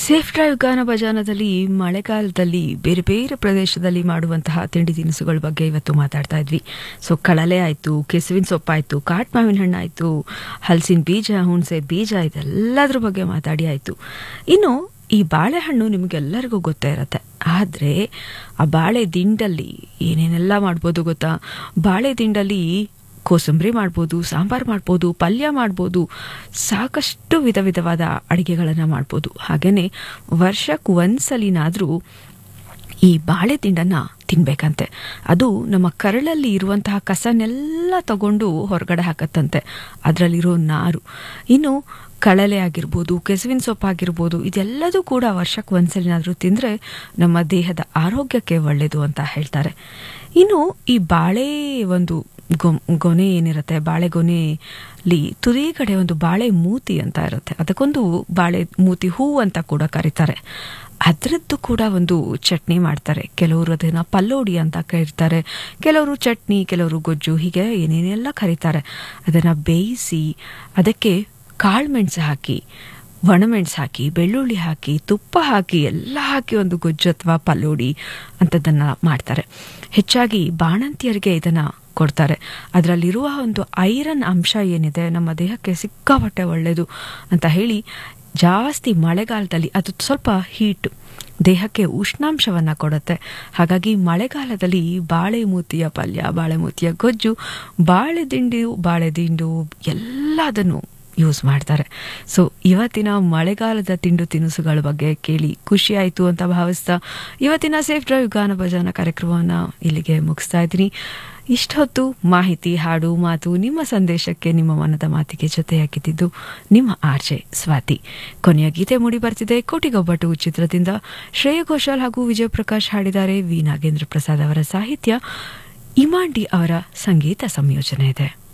safe drive ಗಾನ ಭಜಾನದಲ್ಲಿ ಮಳೆಗಾಲದಲ್ಲಿ ಬೇರೆ ಬೇರೆ ಪ್ರದೇಶದಲ್ಲಿ ಮಾಡುವಂತಹ ತಿಂಡಿ ತಿನಿಸುಗಳ ಬಗ್ಗೆ ಇವತ್ತು ಮಾತಾಡ್ತಾ ಇದ್ವಿ ಸೊ ಕಳಲೆ ಆಯಿತು ಕೆಸುವಿನ ಸೊಪ್ಪಾಯಿತು ಕಾಟ್ ಮಾವಿನ ಹಣ್ಣು ಆಯಿತು ಹಲಸಿನ ಬೀಜ ಹುಣಸೆ ಬೀಜ ಇದೆಲ್ಲದ್ರ ಬಗ್ಗೆ ಮಾತಾಡಿ ಆಯಿತು ಇನ್ನು ಈ ಬಾಳೆಹಣ್ಣು ನಿಮಗೆಲ್ಲರಿಗೂ ಗೊತ್ತೇ ಇರತ್ತೆ ಆದರೆ ಆ ಬಾಳೆ ದಿಂಡಲ್ಲಿ ಏನೇನೆಲ್ಲ ಮಾಡ್ಬೋದು ಗೊತ್ತಾ ಬಾಳೆ ದಿಂಡಲ್ಲಿ ಕೋಸಂಬರಿ ಮಾಡ್ಬೋದು ಸಾಂಬಾರು ಮಾಡ್ಬೋದು ಪಲ್ಯ ಮಾಡ್ಬೋದು ಸಾಕಷ್ಟು ವಿಧ ವಿಧವಾದ ಅಡುಗೆಗಳನ್ನು ಮಾಡ್ಬೋದು ಹಾಗೆಯೇ ವರ್ಷಕ್ಕೆ ಒಂದ್ಸಲಿನಾದರೂ ಈ ಬಾಳೆ ದಿಂಡನ್ನು ತಿನ್ಬೇಕಂತೆ ಅದು ನಮ್ಮ ಕರಳಲ್ಲಿ ಇರುವಂತಹ ಕಸನೆಲ್ಲ ತಗೊಂಡು ಹೊರಗಡೆ ಹಾಕತ್ತಂತೆ ಅದರಲ್ಲಿರೋ ನಾರು ಇನ್ನು ಕಳಲೆ ಆಗಿರ್ಬೋದು ಕೆಸುವಿನ ಸೊಪ್ಪಾಗಿರ್ಬೋದು ಇದೆಲ್ಲದೂ ಕೂಡ ವರ್ಷಕ್ಕೆ ಒಂದ್ಸಲಿನಾದರೂ ತಿಂದರೆ ನಮ್ಮ ದೇಹದ ಆರೋಗ್ಯಕ್ಕೆ ಒಳ್ಳೆಯದು ಅಂತ ಹೇಳ್ತಾರೆ ಇನ್ನು ಈ ಬಾಳೆ ಒಂದು ಗೊ ಗೊನೆ ಏನಿರುತ್ತೆ ಬಾಳೆ ಗೊನೆಲಿ ತುದಿ ಕಡೆ ಒಂದು ಬಾಳೆ ಮೂತಿ ಅಂತ ಇರುತ್ತೆ ಅದಕ್ಕೊಂದು ಬಾಳೆ ಮೂತಿ ಹೂ ಅಂತ ಕೂಡ ಕರೀತಾರೆ ಅದರದ್ದು ಕೂಡ ಒಂದು ಚಟ್ನಿ ಮಾಡ್ತಾರೆ ಕೆಲವರು ಅದನ್ನು ಪಲ್ಲೋಡಿ ಅಂತ ಕರೀತಾರೆ ಕೆಲವರು ಚಟ್ನಿ ಕೆಲವರು ಗೊಜ್ಜು ಹೀಗೆ ಏನೇನೆಲ್ಲ ಕರೀತಾರೆ ಅದನ್ನು ಬೇಯಿಸಿ ಅದಕ್ಕೆ ಕಾಳುಮೆಣಸು ಹಾಕಿ ಒಣಮೆಣಸು ಹಾಕಿ ಬೆಳ್ಳುಳ್ಳಿ ಹಾಕಿ ತುಪ್ಪ ಹಾಕಿ ಎಲ್ಲ ಹಾಕಿ ಒಂದು ಗೊಜ್ಜು ಅಥವಾ ಪಲ್ಲೋಡಿ ಅಂಥದ್ದನ್ನು ಮಾಡ್ತಾರೆ ಹೆಚ್ಚಾಗಿ ಬಾಣಂತಿಯರಿಗೆ ಇದನ್ನು ಕೊಡ್ತಾರೆ ಅದರಲ್ಲಿರುವ ಒಂದು ಐರನ್ ಅಂಶ ಏನಿದೆ ನಮ್ಮ ದೇಹಕ್ಕೆ ಸಿಕ್ಕಾಪಟ್ಟೆ ಒಳ್ಳೆಯದು ಅಂತ ಹೇಳಿ ಜಾಸ್ತಿ ಮಳೆಗಾಲದಲ್ಲಿ ಅದು ಸ್ವಲ್ಪ ಹೀಟ್ ದೇಹಕ್ಕೆ ಉಷ್ಣಾಂಶವನ್ನು ಕೊಡುತ್ತೆ ಹಾಗಾಗಿ ಮಳೆಗಾಲದಲ್ಲಿ ಬಾಳೆ ಮೂತಿಯ ಪಲ್ಯ ಬಾಳೆ ಮೂತಿಯ ಗೊಜ್ಜು ಬಾಳೆ ದಿಂಡು ಬಾಳೆ ದಿಂಡು ಎಲ್ಲದನ್ನು ಯೂಸ್ ಮಾಡ್ತಾರೆ ಸೊ ಇವತ್ತಿನ ಮಳೆಗಾಲದ ತಿಂಡು ತಿನಿಸುಗಳ ಬಗ್ಗೆ ಕೇಳಿ ಖುಷಿ ಆಯಿತು ಅಂತ ಭಾವಿಸ್ತಾ ಇವತ್ತಿನ ಸೇಫ್ ಡ್ರೈವ್ ಗಾನ ಭಜಾನ ಕಾರ್ಯಕ್ರಮವನ್ನು ಇಲ್ಲಿಗೆ ಮುಗಿಸ್ತಾ ಇದ್ದೀನಿ ಇಷ್ಟೊತ್ತು ಮಾಹಿತಿ ಹಾಡು ಮಾತು ನಿಮ್ಮ ಸಂದೇಶಕ್ಕೆ ನಿಮ್ಮ ಮನದ ಮಾತಿಗೆ ಜೊತೆಯಾಗಿದ್ದು ನಿಮ್ಮ ಆರ್ಜೆ ಸ್ವಾತಿ ಕೊನೆಯ ಗೀತೆ ಮೂಡಿ ಬರ್ತಿದೆ ಕೋಟಿಗೊಬ್ಬಟ್ಟು ಚಿತ್ರದಿಂದ ಶ್ರೇಯ ಘೋಷಾಲ್ ಹಾಗೂ ವಿಜಯ್ ಪ್ರಕಾಶ್ ಹಾಡಿದ್ದಾರೆ ವಿ ನಾಗೇಂದ್ರ ಪ್ರಸಾದ್ ಅವರ ಸಾಹಿತ್ಯ ಇಮಾಂಡಿ ಅವರ ಸಂಗೀತ ಸಂಯೋಜನೆ ಇದೆ